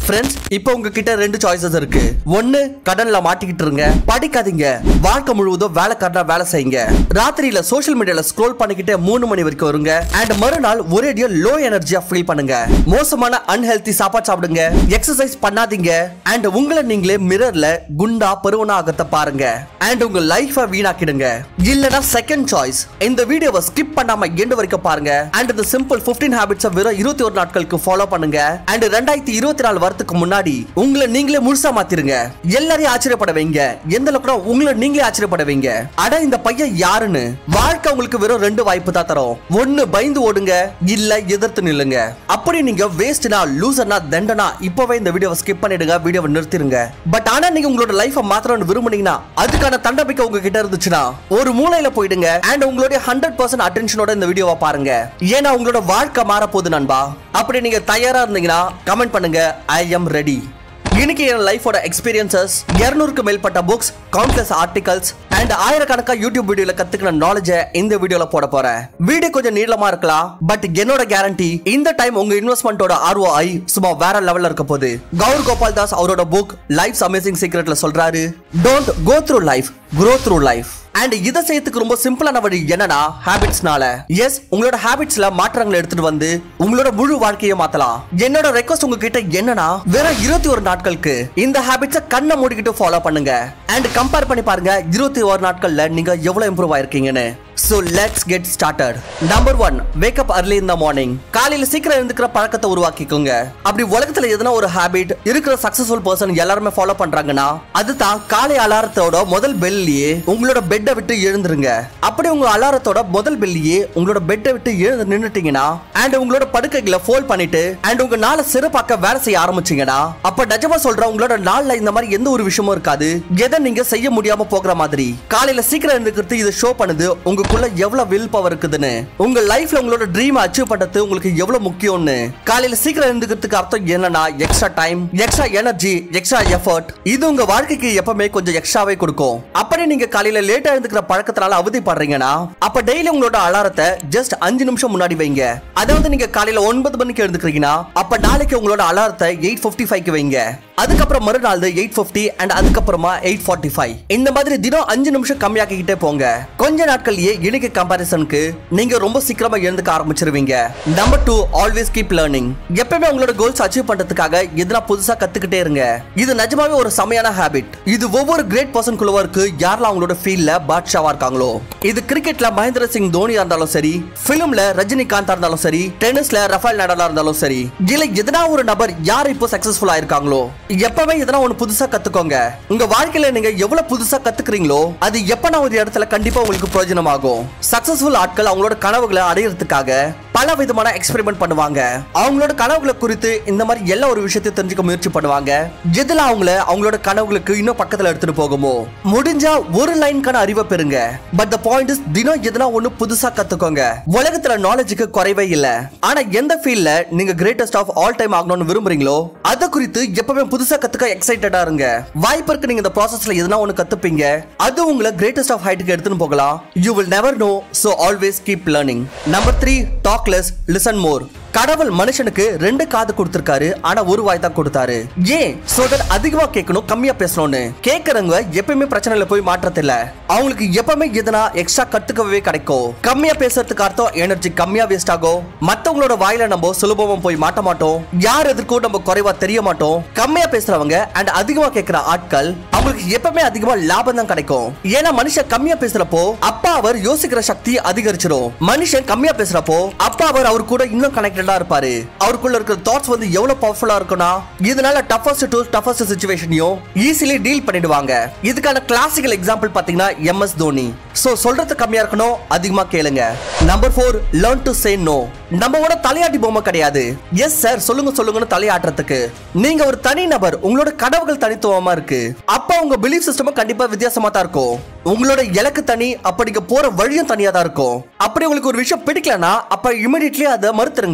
Friends இப்போ உங்ககிட்ட ரெண்டு சாய்ஸஸ் இருக்கு ஒன்னு கடன்ல மாட்டிக்கிட்டு இருங்க படிக்காதீங்க வாழ்க்கை முழுவதும் வேலைக்காரனா வேலை செய்யுங்க ராத்திரியில சோஷியல் மீடியால ஸ்க்ரோல் பண்ணிக்கிட்டே மூணு மணி வரைக்கும் வருங்க அண்ட் மறுநாள் ஒரேடியா லோ எனர்ஜியா ஃபீல் பண்ணுங்க மோசமான அன்ஹெல்தி சாப்பாடு சாப்பிடுங்க எக்ஸசைஸ் பண்ணாதீங்க அண்ட் உங்களை நீங்களே மிரர்ல குண்டா பருவனா ஆகத்த பாருங்க அண்ட் உங்க லைஃபை வீணாக்கிடுங்க இல்லனா செகண்ட் சாய்ஸ் இந்த வீடியோவை ஸ்கிப் பண்ணாம எண்டு வரைக்கும் பாருங்க அண்ட் இந்த சிம்பிள் 15 ஹாபிட்ஸ் வெறும் இருபத்தி ஒரு நாட்களுக்கு ஃபாலோ பண்ணுங்க அண்ட் ரெண்டாயிரத்தி இருபத்தி நாலு வரதுக்கு முன்னாடி உங்களை நீங்களே முழுசா மாத்திருங்க எல்லாரையும் ஆச்சரியப்பட வைங்க எந்த அளவுக்கு உங்களை நீங்களே ஆச்சரியப்பட வைங்க அட இந்த பையன் யாருன்னு வாழ்க்கை உங்களுக்கு வெறும் ரெண்டு வாய்ப்பு தான் தரும் ஒண்ணு பயந்து ஓடுங்க இல்ல எதிர்த்து நில்லுங்க அப்படி நீங்க வேஸ்ட்னா லூசர்னா தண்டனா இப்பவே இந்த வீடியோவை ஸ்கிப் பண்ணிடுங்க வீடியோவை நிறுத்திடுங்க பட் ஆனா நீங்க உங்களோட லைஃபை மாத்தணும்னு விரும்புனீங்கன்னா அதுக்கான தண்டபிக்கை உங்ககிட்ட இருந்துச்சுன்னா ஒரு மூலையில போயிடுங்க அண்ட் உங்களுடைய ஹண்ட்ரட் பர்சன்ட் அட்டென்ஷனோட இந்த வீடியோவை பாருங்க ஏன்னா உங்களோட வாழ்க்கை மாற போகுது நண்பா அப்படி நீங்க தயாரா இருந்தீங்கன்னா கமெண்ட் பண்ணுங்க ஐ எம் ரெடி இன்னைக்கு என் லைஃபோட எக்ஸ்பீரியன்சஸ் இருநூறுக்கு மேற்பட்ட புக்ஸ் கவுண்ட்லெஸ் ஆர்டிகல்ஸ் அண்ட் ஆயிரக்கணக்கா யூடியூப் வீடியோல கத்துக்கின நாலேஜ இந்த வீடியோல போட போறேன் வீடியோ கொஞ்சம் நீளமா இருக்கலாம் பட் என்னோட கேரண்டி இந்த டைம் உங்க இன்வெஸ்ட்மெண்ட்டோட ROI சும்மா வேற லெவல்ல இருக்க போகுது கௌர் கோபால் தாஸ் அவரோட புக் லைஃப்ஸ் அமேசிங் சீக்ரெட்ல சொல்றாரு don't go through life grow through life and இதை செய்யறதுக்கு ரொம்ப சிம்பிளான வழி என்னன்னா ஹேபிட்ஸ்னால எஸ் உங்களோட ஹேபிட்ஸ்ல மாற்றங்களை எடுத்துட்டு வந்து உங்களோட முழு வாழ்க்கையை மாத்தலாம் என்னோட ரெக்வஸ்ட் உங்ககிட்ட என்னன்னா வெறும் இருபத்தி ஒரு நாட்களுக்கு இந்த ஹேபிட்ஸை கண்ணை மூடிக்கிட்டு ஃபாலோ பண்ணுங்க அண்ட் கம்பேர் பண்ணி பாருங்க இருபத்தி ஒரு நாட்கள்ல நீங்க எவ்வளவு இம்ப்ரூவ் ஆயிருக்கீங்கன்னு So let's get started. Number one, wake up early in the morning. காலையில சீக்கிரம் எழுந்துக்கிற பழக்கத்தை உருவாக்கிக்கோங்க அப்படி உலகத்துல எதனா ஒரு ஹாபிட் இருக்கிற சக்சஸ்ஃபுல் பர்சன் எல்லாருமே ஃபாலோ பண்றாங்கன்னா அதுதான் காலை அலாரத்தோட முதல் பெல்லியே உங்களோட பெட்டை விட்டு எழுந்துருங்க அப்படி உங்க அலாரத்தோட முதல் பெல்லியே உங்களோட பெட்டை விட்டு எழுந்து நின்னுட்டீங்கன்னா அண்ட் உங்களோட படுக்கைகளை ஃபோல்ட் பண்ணிட்டு அண்ட் உங்க நாளை சிறப்பாக்க வேலை செய்ய ஆரம்பிச்சீங்கன்னா அப்ப நிஜமா சொல்றேன் உங்களோட நாள்ல இந்த மாதிரி எந்த ஒரு விஷயமும் இருக்காது எதை நீங்க செய்ய முடியாம போகிற மாதிரி காலையில சீக்கிரம் எழுந்துக்கிறது இது ஷோ பண்ணுது உங்களுக்குள்ள எவ்வளவு வில் பவர் இருக்குதுன்னு உங்க லைஃப்ல உங்களோட ட்ரீம் அச்சீவ் பண்றது உங்களுக்கு எவ்வளவு முக்கியம்னு காலையில சீக்கிரம் எழுந்துக்கிறதுக்கு அர்த்தம் என்னன்னா extra time extra energy extra effort இது உங்க வாழ்க்கைக்கு எப்பவுமே கொஞ்சம் எக்ஸ்ட்ராவே கொடுக்கும் அப்படி நீங்க காலையில லேட்டா எழுந்துக்கிற பழக்கத்தினால அவதிப்படுறீங்கன்னா அப்ப டெய்லி உங்களோட அலாரத்தை ஜஸ்ட் அஞ்சு நிமிஷம் முன்னாடி வைங்க அதாவது நீங்க காலையில ஒன்பது மணிக்கு எழுந்துக்கிறீங்கன்னா அப்ப நாளைக்கு உங்களோட அலாரத்தை எயிட் பிப்டி ஃபைவ்க்கு வைங்க அதுக்கப்புறம் மறுநாள் எயிட் பிப்டி அண்ட் அதுக்கப்புறமா எயிட் ஃபார்ட்டி ஃபைவ் இந்த மாதிரி தினம் அஞ்சு நிமிஷம் கம்மியாக்கிக்கிட்டே போங்க கொஞ்ச நாட்கள்லயே இன்னைக்கு கம்பாரிசனுக்கு நீங்க ரொம்ப சீக்கிரமா எழுந்துக்க ஆரம்பிச்சிருவீங்க number two always keep learning எப்பவுமே உங்களோட கோல்ஸ் அச்சீவ் பண்றதுக்காக எதனா புதுசா கத்துக்கிட்டே இருங்க இது நிஜமாவே ஒரு செமையான ஹாபிட் இது ஒவ்வொரு கிரேட் பர்சன் குழுவா இருக்கு யாரெல்லாம் அவங்களோட ஃபீல்ட்ல பாட்ஷாவா இருக்காங்களோ இது கிரிக்கெட்ல மகேந்திர சிங் தோனியா இருந்தாலும் சரி பிலிம்ல ரஜினிகாந்தா இருந்தாலும் சரி டென்னிஸ்ல ரஃபேல் நடாலா இருந்தாலும் சரி இல்ல எதனா ஒரு நபர் யார் இப்போ சக்சஸ்ஃபுல்லா இருக்காங்களோ எப்பவே எதனா ஒண்ணு புதுசா கத்துக்கோங்க உங்க வாழ்க்கையில நீங்க எவ்வளவு புதுசா கத்துக்கிறீங்களோ அது எப்ப நான் ஒரு இடத்துல கண்டிப்பா உங்களுக்கு பிரயோஜனம் ஆகும் சக்சஸ்ஃபுல் ஆட்கள் அவங்களோட கனவுகளை அடையிறதுக்காக பல விதமான எக்ஸ்பெரிமெண்ட் பண்ணுவாங்க அவங்களோட கனவுகளை குறித்து இந்த மாதிரி எல்லா ஒரு விஷயத்தையும் தெரிஞ்சுக்க முயற்சி பண்ணுவாங்க எதுல அவங்கள அவங்களோட கனவுகளுக்கு இன்னும் பக்கத்துல எடுத்துட்டு போகுமோ முடிஞ்சா ஒரு லைன்கான அறிவை பெறுங்க பட் த பாயிண்ட் இஸ் தினம் எதுனா ஒண்ணு புதுசா கத்துக்கோங்க உலகத்துல நாலேஜுக்கு குறைவே இல்ல ஆனா எந்த ஃபீல்ட்ல நீங்க கிரேட்டஸ்ட் ஆஃப் ஆல் டைம் ஆகணும்னு விரும்புறீங்களோ அதை குறித்து எப்பவுமே புதுசா கத்துக்க எக்ஸைட்டடா இருங்க வாய்ப்பு இருக்கு நீங்க இந்த ப்ராசஸ்ல எதுனா ஒண்ணு கத்துப்பீங்க அது உங்களை கிரேட்டஸ்ட் ஆஃப் ஹைட்டுக்கு எடுத்துன்னு போகலாம் you will never know so always keep learning number three talk less listen more கடவுள் மனுஷனுக்கு ரெண்டு காது கொடுத்திருக்காரு ஆனா ஒரு வாய் தான் கொடுத்தாரு ஏன் சோ தட் அதிகமா கேட்கணும் கம்மியா பேசணும்னு கேக்குறவங்க எப்பயுமே பிரச்சனையில போய் மாற்றத்து இல்ல அவங்களுக்கு எப்பவுமே எதனா எக்ஸ்ட்ரா கத்துக்கவே கிடைக்கும் கம்மியா பேசுறதுக்கு அர்த்தம் எனர்ஜி கம்மியா வேஸ்ட் ஆகும் மத்தவங்களோட வாயில நம்ம சுலபமா போய் மாட்ட மாட்டோம் யார் எதுக்கும் நம்ம குறைவா தெரிய மாட்டோம் கம்மியா பேசுறவங்க அண்ட் அதிகமா கேட்கிற ஆட்கள் அவங்களுக்கு எப்பவுமே அதிகமா லாபம் தான் கிடைக்கும் ஏன்னா மனுஷன் கம்மியா பேசுறப்போ அப்பா அவர் யோசிக்கிற சக்தி அதிகரிச்சிடும் மனுஷன் கம்மியா பேசுறப்போ அப்பா அவர் அவர் கூட இன்னும் கனெக்டடா இருப்பாரு அவருக்குள்ள இருக்கிற தாட்ஸ் வந்து எவ்வளவு பவர்ஃபுல்லா இருக்கும்னா இதனால டஃபஸ்ட் டு டஃபஸ்ட் சுச்சுவேஷனையும் ஈஸிலி டீல் பண்ணிடுவாங்க இதுக்கான கிளாசிக்கல் எக்ஸாம்பிள் பாத்தீங்கன்னா எம் எஸ் தோனி சோ சொல்றது கம்மியா இருக்கணும் அதிகமா கேளுங்க number four learn to say no நம்மளோட தலையாட்டி பொம்மை கிடையாது எஸ் சார் சொல்லுங்க சொல்லுங்கன்னு தலையாட்டுறதுக்கு நீங்க ஒரு தனி நபர் உங்களோட கடவுகள் தனித்துவமா இருக்கு அப்ப உங்க பிலீஃப் சிஸ்டமும் கண்டிப்பா வித்தியாசமா தான் இருக்கும் உங்களோட இலக்கு தனி அப்ப நீங்க போற வழியும் தனியா தான் இருக்கும் அப்படி உங்களுக்கு ஒரு விஷயம் பிடிக்கலனா அப்ப இமிடியட்லி அதை மறுத்துருங்க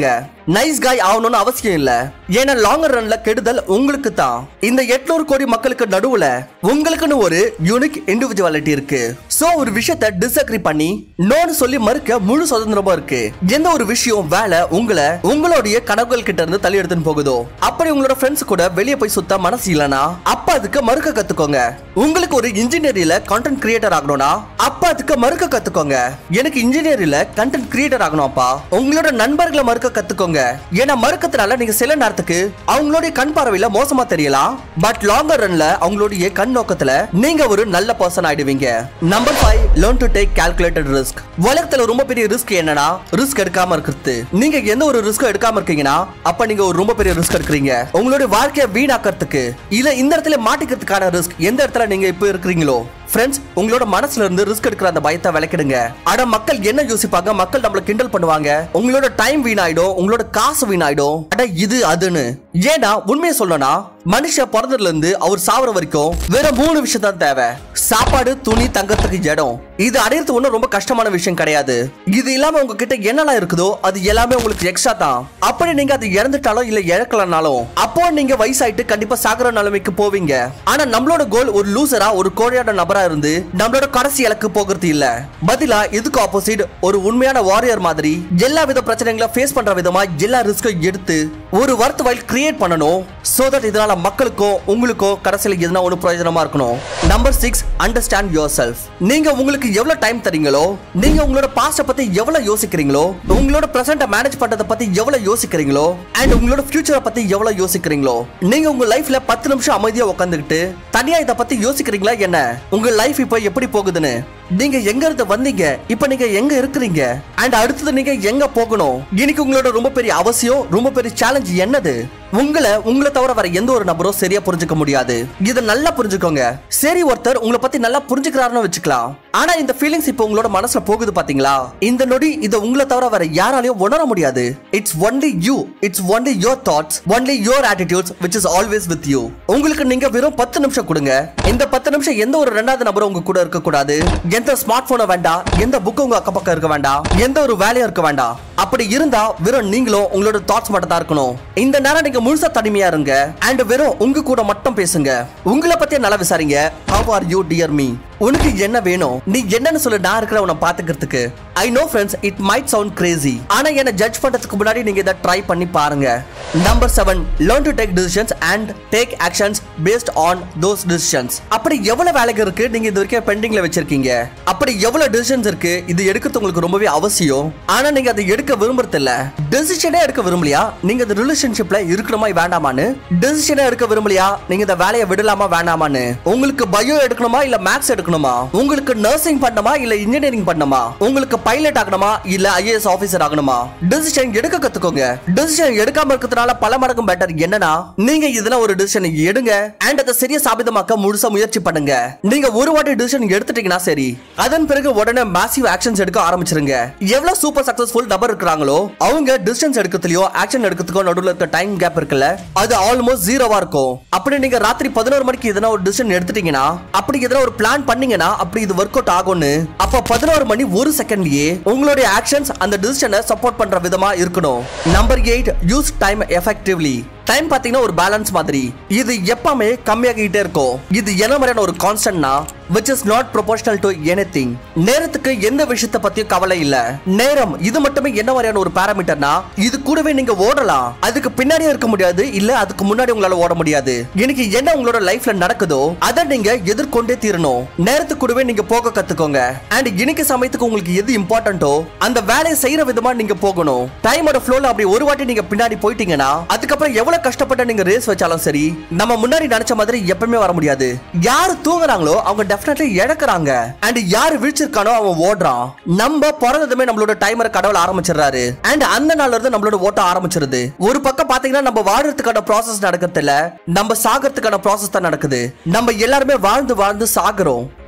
நைஸ் காய் ஆகணும்னு அவசியம் இல்ல ஏன்னா லாங்கர் ரன்ல கெடுதல் உங்களுக்கு தான் இந்த எட்நூறு கோடி மக்களுக்கு நடுவுல உங்களுக்குன்னு ஒரு யூனிக் இண்டிவிஜுவாலிட்டி இருக்கு சோ ஒரு விஷயத்த டிஸ்அக்ரி பண்ணி நோன்னு சொல்லி மறுக்க முழு சுதந்திரமா இருக்கு எந்த ஒரு விஷயம் வேலை உங்களை உங்களுடைய கனவுகள் கிட்ட இருந்து தள்ளி எடுத்துன்னு போகுதோ அப்படி உங்களோட ஃப்ரெண்ட்ஸ் கூட வெளியே போய் சுத்த மனசு இல்லனா அப்ப அதுக்கு மறுக்க கத்துக்கோங்க உங்களுக்கு ஒரு இன்ஜினியரிங்ல கண்டென்ட் கிரியேட்டர் ஆகணும்னா அப்ப அதுக்கு மறுக்க கத்துக்கோங்க எனக்கு இன்ஜினியரிங்ல கண்டென்ட் கிரியேட்டர் ஆகணும்ப்பா உங்களோட நண்பர்களை மறுக்க கத்துக்கோங்க ஏன்னா மறுக்கறதுனால நீங்க சில நேரத்துக்கு அவங்களுடைய கண் பார்வையில மோசமா தெரியலாம் பட் லாங்கர் ரன்ல அவங்களுடைய கண் நோக்கத்துல நீங்க ஒரு நல்ல பர்சன் ஆயிடுவீங்க number five learn to take calculated risk உலகத்துல ரொம்ப பெரிய ரிஸ்க் என்னன்னா ரிஸ்க் எடுக்காம இருக்கிறது நீங்க எந்த ஒரு ரிஸ்க் எடுக்காம இருக்கீங்கன்னா அப்ப நீங்க ஒரு ரொம்ப பெரிய ரிஸ்க் எடுக்கிறீங்க உங்களுடைய வாழ்க்கையை வீணாக்கிறதுக்கு இல்ல இந்த இடத்துல மாட்டிக்கிறதுக்கான ரிஸ்க் எந்த இடத்துல நீங்க இப்ப இருக்கிறீங்களோ ஃப்ரெண்ட்ஸ் உங்களோட மனசுல இருந்து ரிஸ்க் எடுக்கிற அந்த பயத்தை விளக்கிடுங்க அட மக்கள் என்ன யோசிப்பாங்க மக்கள் நம்மள கிண்டல் பண்ணுவாங்க உங்களோட டைம் வீணாயிடும் உங்களோட காசு வீணாயிடும் அட இது அதுன்னு ஏன்னா உண்மையை சொல்லணும்னா மனுஷன் பிறந்ததுல இருந்து அவர் சாவர வரைக்கும் வேற மூணு விஷயம் தான் தேவை சாப்பாடு துணி தங்கறதுக்கு இடம் இது அடையிறது ஒன்றும் ரொம்ப கஷ்டமான விஷயம் கிடையாது இது இல்லாம உங்ககிட்ட என்னெல்லாம் இருக்குதோ அது எல்லாமே உங்களுக்கு எக்ஸ்ட்ரா தான் அப்படி நீங்க அது இறந்துட்டாலும் இல்ல இழக்கலனாலும் அப்போ நீங்க வயசாயிட்டு கண்டிப்பா சாகர நிலைமைக்கு போவீங்க ஆனா நம்மளோட கோல் ஒரு லூசரா ஒரு கோழையான நபரா இருந்து நம்மளோட கடைசி இலக்கு போகிறது இல்ல பதிலா இதுக்கு ஆப்போசிட் ஒரு உண்மையான வாரியர் மாதிரி எல்லா வித பிரச்சனைகளை ஃபேஸ் பண்ற விதமா எல்லா ரிஸ்க்கும் எடுத்து ஒரு ஒர்த் வைல் கிரியேட் பண்ணணும் சோ தட் இதனால மக்களுக்கும் உங்களுக்கும் கடைசியில் எதுனா ஒன்று பிரயோஜனமா இருக்கணும் number six understand yourself நீங்க உங்களுக்கு எவ்வளவு டைம் தரீங்களோ நீங்க உங்களோட பாஸ்ட பத்தி எவ்வளவு யோசிக்கிறீங்களோ உங்களோட பிரசன்ட மேனேஜ் பண்றத பத்தி எவ்வளவு யோசிக்கிறீங்களோ அண்ட் உங்களோட ஃபியூச்சரை பத்தி எவ்வளவு யோசிக்கிறீங்களோ நீங்க உங்க லைஃப்ல பத்து நிமிஷம் அமைதியா உட்காந்துக்கிட்டு தனியா இதை பத்தி யோசிக்கிறீங்களா என்ன உங்க லைஃப் இப்போ எப்படி போகுதுன்னு நீங்க எங்க இருந்து வந்தீங்க இப்ப நீங்க எங்க இருக்கிறீங்க அண்ட் அடுத்தது நீங்க எங்க போகணும் இன்னைக்கு உங்களோட ரொம்ப பெரிய அவசியம் ரொம்ப பெரிய சேலஞ்ச் என்னது உங்களை உங்களை தவிர வர எந்த ஒரு நபரும் சரியா புரிஞ்சுக்க முடியாது இதை நல்லா புரிஞ்சுக்கோங்க சரி ஒருத்தர் உங்களை பத்தி நல்லா புரிஞ்சுக்கிறாருன்னு வச்சுக்கலாம் ஆனா இந்த ஃபீலிங்ஸ் இப்போ உங்களோட மனசுல போகுது பாத்தீங்களா இந்த நொடி இதை உங்களை தவிர வர யாராலையும் உணர முடியாது it's only you it's only your thoughts only your attitudes which is always with you உங்களுக்கு நீங்க வெறும் பத்து நிமிஷம் கொடுங்க இந்த பத்து நிமிஷம் எந்த ஒரு ரெண்டாவது நபரும் உங்க கூட இருக்க கூடாது எந்த ஸ்மார்ட் போனை வேண்டாம் எந்த புக்கு உங்க அக்க பக்கம் இருக்க வேண்டாம் எந்த ஒரு வேலையும் இருக்க வேண்டாம் அப்படி இருந்தா வெறும் நீங்களும் உங்களோட தாட்ஸ் மட்டும் தான் இருக்கணும் இந்த நேரம் நீங்க முழுசா தனிமையா இருங்க அண்ட் வெறும் உங்க கூட மட்டும் பேசுங்க உங்களை பத்தியே நல்லா விசாரிங்க how are you dear me உனக்கு என்ன வேணும் நீ என்னன்னு சொல்லு நான் இருக்கிற உன்னை பாத்துக்கிறதுக்கு I know friends it might sound crazy ஆனா என்ன ஜட்ஜ் பண்றதுக்கு முன்னாடி நீங்க இதை ட்ரை பண்ணி பாருங்க number seven learn to take decisions and take actions based on those decisions அப்படி எவ்வளவு வேலைகள் இருக்கு நீங்க இது வரைக்கும் பெண்டிங்ல வச்சிருக்கீங்க அப்படி எவ்வளவு டிசிஷன்ஸ் இருக்கு இது எடுக்கிறது உங்களுக்கு ரொம்பவே அவசியம் ஆனா நீங்க அதை எடுக்க விரும்புறது இல்ல டெசிஷனே எடுக்க விரும்பலையா நீங்க இந்த ரிலேஷன்ஷிப்ல இருக்கணுமா வேண்டாமான்னு டெசிஷனே எடுக்க விரும்பலையா நீங்க இந்த வேலையை விடலாமா வேண்டாமான்னு உங்களுக்கு பயோ எடுக்கணுமா இல்ல மேக்ஸ் எடுக்கணுமா உங்களுக்கு நர்சிங் பண்ணணுமா இல்ல இன்ஜினியரிங் பண்ணணுமா உங்களுக்கு பைலட் ஆகணுமா இல்ல ஐஏஎஸ் ஆபீசர் ஆகணுமா டெசிஷன் எடுக்க கத்துக்கோங்க டெசிஷன் எடுக்காம இருக்கிறதுனால பல மடங்கு பெட்டர் என்னன்னா நீங்க இதுல ஒரு டெசிஷன் எடுங்க அண்ட் அதை சரியா சாபிதமாக்க முழுசா முயற்சி பண்ணுங்க நீங்க ஒரு வாட்டி டெசிஷன் எடுத்துட்டீங்கன்னா சரி அதன் பிறகு உடனே மேசிவ் ஆக்ஷன்ஸ் எடுக்க ஆரம்பிச்சிருங்க எவ்வளவு சூப்பர் சக்சஸ்ஃபுல் நபர் இருக்கிறாங்களோ அவங்க டிஸ்டன்ஸ் எடுக்கிறதுலயோ ஆக்ஷன் எடுக்கிறதுக்கோ நடுவுல இருக்க டைம் கேப் இருக்குல்ல அது ஆல்மோஸ்ட் ஜீரோவா இருக்கும் அப்படி நீங்க ராத்திரி பதினோரு மணிக்கு எதனா ஒரு டிசிஷன் எடுத்துட்டீங்கன்னா அப்படி எதனா ஒரு பிளான் பண்ணீங்கன்னா அப்படி இது ஒர்க் அவுட் ஆகும்னு அப்ப பதினோரு மணி ஒரு செகண்ட்லயே உங்களுடைய ஆக்ஷன்ஸ் அந்த டிசிஷனை சப்போர்ட் பண்ற விதமா இருக்கணும் number eight use time effectively time பாத்தீங்கன்னா ஒரு பேலன்ஸ் மாதிரி இது எப்பவுமே கம்மியாகிட்டே இருக்கும் இது என்ன மாதிரியான ஒரு கான்ஸ்டன்ட்னா which is not proportional to anything நேரத்துக்கு எந்த விஷயத்தை பத்தியும் கவலை இல்ல நேரம் இது மட்டுமே என்ன மாதிரியான ஒரு பாராமீட்டர்னா இது கூடவே நீங்க ஓடலாம் அதுக்கு பின்னாடியே இருக்க முடியாது இல்ல அதுக்கு முன்னாடி உங்களால ஓட முடியாது இன்னைக்கு என்ன உங்களோட லைஃப்ல நடக்குதோ அதை நீங்க எதிர்கொண்டே தீரணும் நேரத்துக்கு கூடவே நீங்க போக கத்துக்கோங்க அண்ட் இன்னைக்கு சமயத்துக்கு உங்களுக்கு எது இம்பார்ட்டன்ட்டோ அந்த வேலையை செய்யற விதமா நீங்க போகணும் டைமோட ஃப்ளோல அப்படி ஒரு வாட்டி நீங்க பின்னாடி போயிட்டீங்கன்னா அதுக்கப்புறம் எவ்வளவு கஷ்டப்பட்டு நீங்க ரேஸ் வச்சாலும் சரி நம்ம முன்னாடி நினைச்ச மாதிரி எப்பவுமே வர முடியாது யாரு தூங்குறாங்களோ அவங்க டெஃபினெட்லி இழக்கிறாங்க அண்ட் யாரு விழிச்சிருக்கானோ அவன் ஓடுறான் நம்ம பிறந்ததுமே நம்மளோட டைமரை கடவுள் ஆரம்பிச்சிடுறாரு அண்ட் அந்த நாள்ல இருந்து நம்மளோட ஓட்டம் ஆரம்பிச்சிருது ஒரு பக்கம் பாத்தீங்கன்னா நம்ம வாழறதுக்கான ப்ராசஸ் நடக்கிறது இல்ல நம்ம சாகிறதுக்கான ப்ராசஸ் தான் நடக்குது நம்ம எல்லாருமே வாழ்ந்து வாழ்ந்து சாகுறோம்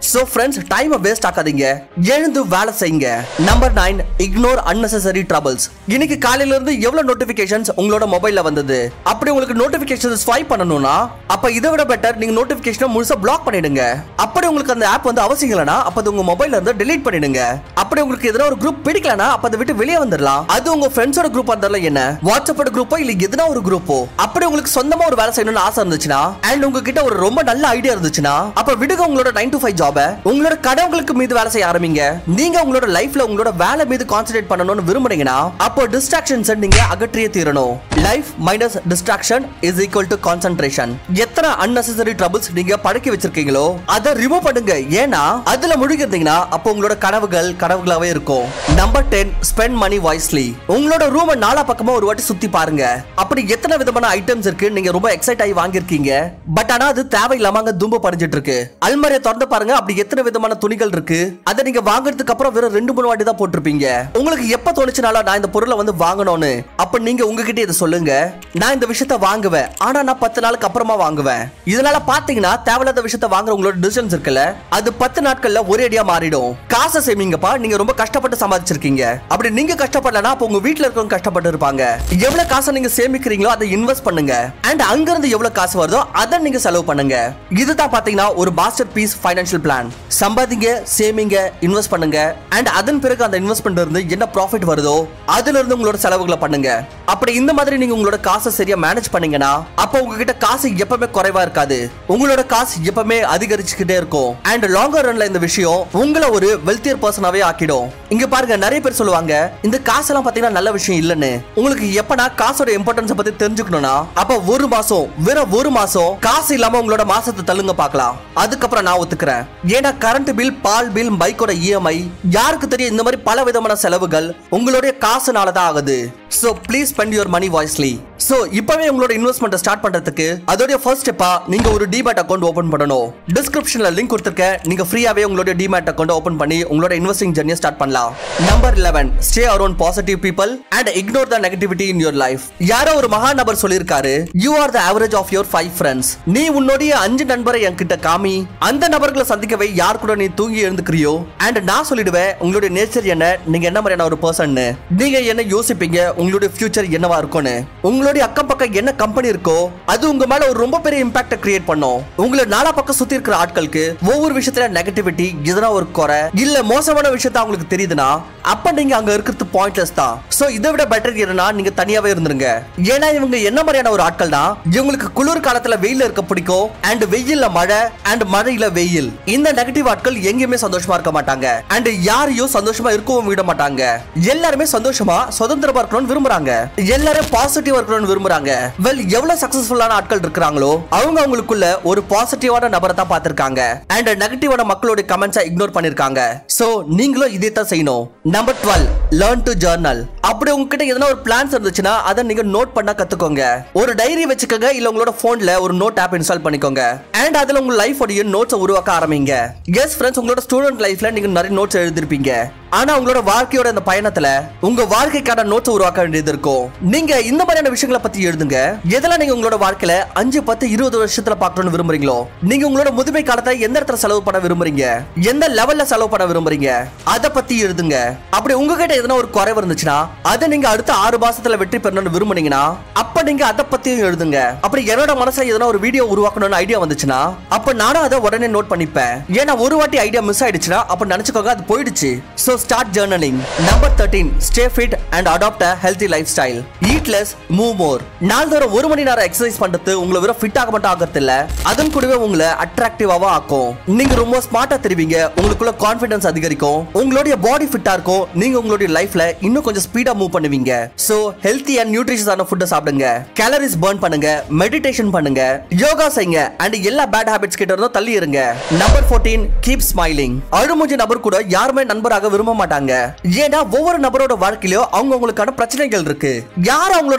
சோ ஃப்ரெண்ட்ஸ் டைம் வேஸ்ட் ஆக்காதீங்க எழுந்து வேலை செய்யுங்க number nine ignore unnecessary troubles இன்னைக்கு காலையில இருந்து எவ்வளவு நோட்டிபிகேஷன்ஸ் உங்களோட மொபைல்ல வந்தது அப்படி உங்களுக்கு நோட்டிபிகேஷன் ஸ்வைப் பண்ணணும்னா அப்ப இதை விட பெட்டர் நீங்க நோட்டிபிகேஷனை முழுசா பிளாக் பண்ணிடுங்க அப்படி உங்களுக்கு அந்த ஆப் வந்து அவசியம் இல்லைனா அப்ப அது உங்க மொபைல்ல இருந்து delete பண்ணிடுங்க அப்படி உங்களுக்கு எதனா ஒரு குரூப் பிடிக்கலனா அப்ப அதை விட்டு வெளியே வந்துடலாம் அது உங்க ஃப்ரெண்ட்ஸோட குரூப் இருந்தாலும் என்ன வாட்ஸ்அப்போட குரூப்போ இல்ல எதுனா ஒரு குரூப்போ அப்படி உங்களுக்கு சொந்தமா ஒரு வேலை செய்யணும்னு ஆசை இருந்துச்சுன்னா அண்ட் உங்ககிட்ட ஒரு ரொம்ப நல்ல ஐடியா இருந்துச்சுன்னா அப்ப விடுங்க உங்களோட நைன் டு ஃபைவ் ஜாப உங்களோட கடவுளுக்கு மீது வேலை செய்ய ஆரம்பிங்க நீங்க உங்களோட லைஃப்ல உங்களோட வேலை மீது கான்சென்ட்ரேட் பண்ணணும்னு விரும்புறீங்கன்னா அப்போ டிஸ்ட்ராக்ஷன்ஸ் நீங்க அகற்றியே தீரணும் life minus distraction is equal to concentration எத்தனை unnecessary troubles நீங்க பழக்கி வச்சிருக்கீங்களோ அதை ரிமூவ் பண்ணுங்க ஏன்னா அதுல முழுகிருந்தீங்கன்னா அப்போ உங்களோட கனவுகள் கனவுகளாவே இருக்கும் number ten spend money wisely உங்களோட ரூமை நாலா பக்கமா ஒரு வாட்டி சுத்தி பாருங்க அப்படி எத்தனை விதமான ஐட்டம்ஸ் இருக்கு நீங்க ரொம்ப எக்ஸைட் ஆகி வாங்கியிருக்கீங்க பட் ஆனா அது தேவையில்லாம அங்க தும்பு படிஞ்சிட்டு இருக்கு அல்மாரியை திறந்து பாருங்க அப்படி எத்தனை விதமான துணிகள் இருக்கு அதை நீங்க வாங்குறதுக்கு அப்புறம் வெறும் ரெண்டு மூணு வாட்டி தான் போட்டிருப்பீங்க உங்களுக்கு எப்ப தோணுச்சுனால நான் இந்த பொருளை வந்து வாங்கணும்னு அப்ப நீங்க உங்ககிட்ட இதை சொல்லுங்க நான் இந்த விஷயத்த வாங்குவேன் ஆனா நான் பத்து நாளுக்கு அப்புறமா வாங்குவேன் இதனால பாத்தீங்கன்னா தேவையில்லாத விஷயத்த வாங்குற உங்களோட டிசிஷன்ஸ் இருக்குல்ல அது பத்து நாட்கள்ல ஒரே அடியா மாறிடும் காசை சேமிங்கப்பா நீங்க ரொம்ப கஷ்டப்பட்டு சம்பாதிச்சிருக்கீங்க அப்படி நீங்க கஷ்டப்படலனா அப்ப உங்க வீட்ல இருக்கவங்க கஷ்டப்பட்டு இருப்பாங்க எவ்வளவு காசை நீங்க சேமிக்கிறீங்களோ அதை இன்வெஸ்ட் பண்ணுங்க அண்ட் அங்க இருந்து எவ்வளவு காசு வருதோ அதை நீங்க செலவு பண்ணுங்க இதுதான் பாத்தீங்கன்னா ஒரு மாஸ்டர் பீஸ் ஃபைனான்சியல் பிளான் சம்பாதிங்க சேமிங்க இன்வெஸ்ட் பண்ணுங்க அண்ட் அதன் பிறகு அந்த இன்வெஸ்ட்மெண்ட் இருந்து என்ன ப்ராஃபிட் வருதோ அதுல இருந்து உங்களோட செலவுகளை பண்ணுங்க அப்படி இந்த மாதிரி நீங்க உங்களோட காசை சரியா மேனேஜ் பண்ணீங்கன்னா அப்ப உங்ககிட்ட காசு எப்பவுமே குறைவா இருக்காது உங்களோட காசு எப்பவுமே அதிகரிச்சுக்கிட்டே இருக்கும் அண்ட் லாங்கர் ரன்ல இந்த விஷயம் உங்களை ஒரு வெல்த்தியர் பர்சனாவே ஆக்கிடும் இங்க பாருங்க நிறைய பேர் சொல்லுவாங்க இந்த காசெல்லாம் பாத்தீங்கன்னா நல்ல விஷயம் இல்லைன்னு உங்களுக்கு எப்பனா காசோட இம்பார்ட்டன்ஸ் பத்தி தெரிஞ்சுக்கணும்னா அப்ப ஒரு மாசம் வெறும் ஒரு மாசம் காசு இல்லாம உங்களோட மாசத்தை தள்ளுங்க பார்க்கலாம் அதுக்கப்புறம் நான் ஒத்துக்கிறேன் ஏன்னா கரண்ட் பில் பால் பில் பைக்கோட இஎம்ஐ யாருக்கு தெரியும் இந்த மாதிரி பல விதமான செலவுகள் உங்களுடைய காசுனால தான் ஆகுது so please spend your money wisely so இப்பவே உங்களோட இன்வெஸ்ட்மெண்ட் ஸ்டார்ட் பண்றதுக்கு அதோட ஃபர்ஸ்ட் ஸ்டெப்பா நீங்க ஒரு டிமேட் அக்கௌண்ட் ஓபன் பண்ணணும் டிஸ்கிரிப்ஷன்ல லிங்க் கொடுத்துருக்கேன் நீங்க ஃப்ரீயாவே உங்களோட டிமேட் அக்கௌண்ட் ஓபன் பண்ணி உங்களோட இன்வெஸ்டிங் ஜர்னியை ஸ்டார்ட் பண்ணலாம் number 11 stay around positive people and ignore the negativity in your life யாரோ ஒரு மகா நபர் சொல்லியிருக்காரு you are the average of your five friends நீ உன்னுடைய அஞ்சு நண்பரை என்கிட்ட காமி அந்த நபர்களை சந்திக்கவே யார் கூட நீ தூங்கி எழுந்துக்கிறியோ அண்ட் நான் சொல்லிடுவேன் உங்களுடைய நேச்சர் என்ன நீங்க என்ன மாதிரியான ஒரு பர்சன் நீங்க என்ன யோசிப்பீங்க உங்களுடைய ஃபியூச்சர் என்னவா இருக்கும்னு உங்களுடைய அக்கம் பக்கம் என்ன கம்பெனி இருக்கோ அது உங்க மேல ஒரு ரொம்ப பெரிய இம்பாக்ட கிரியேட் பண்ணும் உங்களை நாலா பக்கம் சுத்தி இருக்கிற ஆட்களுக்கு ஒவ்வொரு விஷயத்துல நெகட்டிவிட்டி எதனா ஒரு குறை இல்ல மோசமான விஷயத்த அவங்களுக்கு தெரியுதுன்னா அப்ப நீங்க அங்க இருக்கிறது பாயிண்ட்லெஸ் தான் சோ இதை விட பெட்டர் என்னன்னா நீங்க தனியாவே இருந்துருங்க ஏன்னா இவங்க என்ன மாதிரியான ஒரு ஆட்கள் தான் இவங்களுக்கு குளிர் காலத்துல வெயில இருக்க பிடிக்கும் அண்ட் வெயில்ல மழை அண்ட் மழையில வெயில் இந்த நெகட்டிவ் ஆட்கள் எங்கேயுமே சந்தோஷமா இருக்க மாட்டாங்க அண்ட் யாரையும் சந்தோஷமா இருக்கவும் விட மாட்டாங்க எல்லாருமே சந்தோஷமா சுதந்திரமா இருக்கணும்னு விரும்புறாங்க எல்லாரும் பாசிட்டிவா இருக்கணும்னு விரும்புறாங்க வெல் எவ்வளவு சக்சஸ்ஃபுல்லான ஆட்கள் இருக்கிறாங்களோ அவங்க அவங்களுக்குள்ள ஒரு பாசிட்டிவான நபரை தான் பார்த்திருக்காங்க அண்ட் நெகட்டிவான மக்களோட கமெண்ட்ஸை இக்னோர் பண்ணிருக்காங்க சோ நீங்களும் இதே தான் செய்யணும் number twelve learn to journal அப்படி உங்ககிட்ட எதனா ஒரு பிளான்ஸ் இருந்துச்சுன்னா அதை நீங்க நோட் பண்ண கத்துக்கோங்க ஒரு டைரி வச்சுக்கோங்க இல்ல உங்களோட போன்ல ஒரு நோட் ஆப் இன்ஸ்டால் பண்ணிக்கோங்க அண்ட் அதுல உங்க லைஃப் உடைய நோட்ஸ் உருவாக்க ஆரம்பிங்க எஸ் ஃப்ரெண்ட்ஸ் உங்களோட ஸ்டூடெண்ட் லைஃப்ல நீங்க நிறைய நோட்ஸ் எழுதிருப்பீங்க ஆனா உங்களோட வாழ்க்கையோட இந்த பயணத்துல உங்க வாழ்க்கைக்கான நோட்ஸ் உருவாக்க வேண்டியது இருக்கும் நீங்க இந்த மாதிரியான விஷயங்களை பத்தி எழுதுங்க எதெல்லாம் நீங்க உங்களோட வாழ்க்கையில அஞ்சு பத்து இருபது வருஷத்துல பார்க்கணும்னு விரும்புறீங்களோ நீங்க உங்களோட முதுமை காலத்தை எந்த இடத்துல செலவு பண்ண விரும்புறீங்க எந்த லெவல்ல செலவு பண்ண விரும்புறீங்க அத பத்தி எழுதுங்க அப்படி உங்ககிட்ட எதனா ஒரு குறைவு இருந்துச்சுன்னா அதை நீங்க அடுத்த ஆறு மாசத்துல வெற்றி பெறணும்னு விரும்புனீங்கன்னா அப்ப நீங்க அதை பத்தியும் எழுதுங்க அப்படி என்னோட மனசுல எதனா ஒரு வீடியோ உருவாக்கணும்னு ஐடியா வந்துச்சுன்னா அப்ப நானும் அதை உடனே நோட் பண்ணிப்பேன் ஏன்னா ஒரு வாட்டி ஐடியா மிஸ் ஆயிடுச்சுன்னா அப்ப நினைச்சுக்கோங்க அது போயிடுச்சு so start journaling number thirteen stay fit and adapt a healthy lifestyle eat less move more நாள்தோறும் ஒரு மணி நேரம் எக்ஸசைஸ் பண்றது உங்களை வெறும் ஃபிட் ஆக மட்டும் ஆகிறது இல்ல அதன் கூடவே உங்களை அட்ராக்டிவாவும் ஆக்கும் நீங்க ரொம்ப ஸ்மார்ட்டா தெரிவிங்க உங்களுக்குள்ள கான்ஃபிடன்ஸ் அதிகரிக்கும் உங்களுடைய பாடி ஃபிட்டா இருக்கும் நீங்க உங்களுடைய லைஃப்ல இன்னும் கொஞ்சம் ஸ்பீடா மூவ் பண்ணுவீங்க சோ ஹெல்த்தி அண்ட் நியூட்ரிஷியஸான ஃபுட்டை சாப்பிடுங்க கேலரிஸ் பர்ன் பண்ணுங்க மெடிடேஷன் பண்ணுங்க யோகா செய்யுங்க அண்ட் எல்லா பேட் ஹாபிட்ஸ் கிட்ட இருந்தும் தள்ளி இருங்க நம்பர் 14 கீப் ஸ்மைலிங் அழுமூஞ்சி நபர் கூட யாருமே நண்பராக விரும்ப மாட்டாங்க ஏன்னா ஒவ்வொரு நபரோட வாழ்க்கையிலயும் அவங்க அவங்களுக்கான பிரச்சனைகள் இருக்கு யார் அவங்களோட லைஃப்ல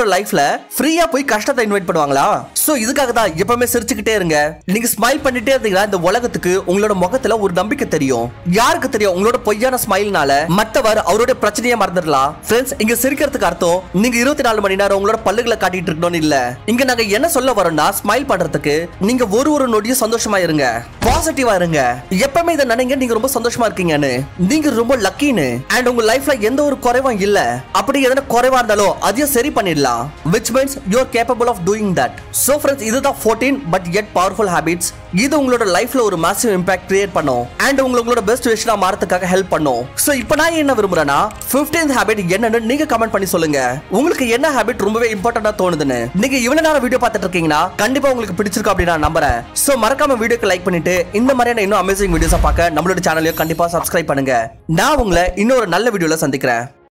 ஃப்ரீயா போய் கஷ்டத்தை இன்வைட் பண்ணுவாங்களா சோ இதுக்காக தான் எப்பவுமே சிரிச்சுக்கிட்டே இருங்க நீங்க ஸ்மைல் பண்ணிட்டே இருந்தீங்கன்னா இந்த உலகத்துக்கு உங்களோட முகத்துல ஒரு நம்பிக்கை தெரியும் யாருக்கு தெரியும் உங்களோட பொய்யான ஸ்மைல்னால மத்தவர் அவரோட பிரச்சனையை மறந்துடலாம் ஃப்ரெண்ட்ஸ் இங்க சிரிக்கிறதுக்கு அர்த்தம் நீங்க இருபத்தி நாலு மணி நேரம் உங்களோட பல்லுகளை காட்டிட்டு இருக்கணும்னு இல்ல இங்க நாங்க என்ன சொல்ல வரோம்னா ஸ்மைல் பண்றதுக்கு நீங்க ஒரு ஒரு நொடியும் சந்தோஷமா இருங்க பாசிட்டிவா இருங்க எப்பவுமே இதை நினைங்க நீங்க ரொம்ப சந்தோஷமா இருக்கீங்கன்னு நீங்க ரொம்ப லக்கின்னு அண்ட் உங்க லைஃப்ல எந்த ஒரு குறைவும் இல்ல அப்படி எதனா குறைவா இருந்தாலும் அதையும் சரி பண்ணிடலாம் which means you are capable of doing that so friends இதுதான் 14 பட் yet பவர்ஃபுல் ஹாபிட்ஸ் இது உங்களோட லைஃப்ல ஒரு மாசிவ் இம்பாக்ட் கிரியேட் பண்ணும் அண்ட் உங்களை உங்களோட பெஸ்ட் விஷனா மாறதுக்காக ஹெல்ப் பண்ணும் சோ இப்போ நான் என்ன விரும்புறேன்னா 15th ஹாபிட் என்னன்னு நீங்க கமெண்ட் பண்ணி சொல்லுங்க உங்களுக்கு என்ன ஹாபிட் ரொம்பவே இம்பார்ட்டண்டா தோணுதுன்னு நீங்க இவ்வளவு நேரம் வீடியோ பார்த்துட்டு இருக்கீங்கன்னா கண்டிப்பா உங்களுக்கு பிடிச்சிருக்கும் அப்படின்னு நான் நம்புறேன் சோ மறக்காம வீடியோக்கு லைக் பண்ணிட்டு இந்த மாதிரியான இன்னும் அமேசிங் வீடியோஸை பார்க்க நம்மளோட சேனலையும் கண்டிப்பா சப்ஸ்கிரைப் பண்ணுங்க நான் உங்களை இன்னொரு நல்ல வீடியோல சந்திக்கிறேன்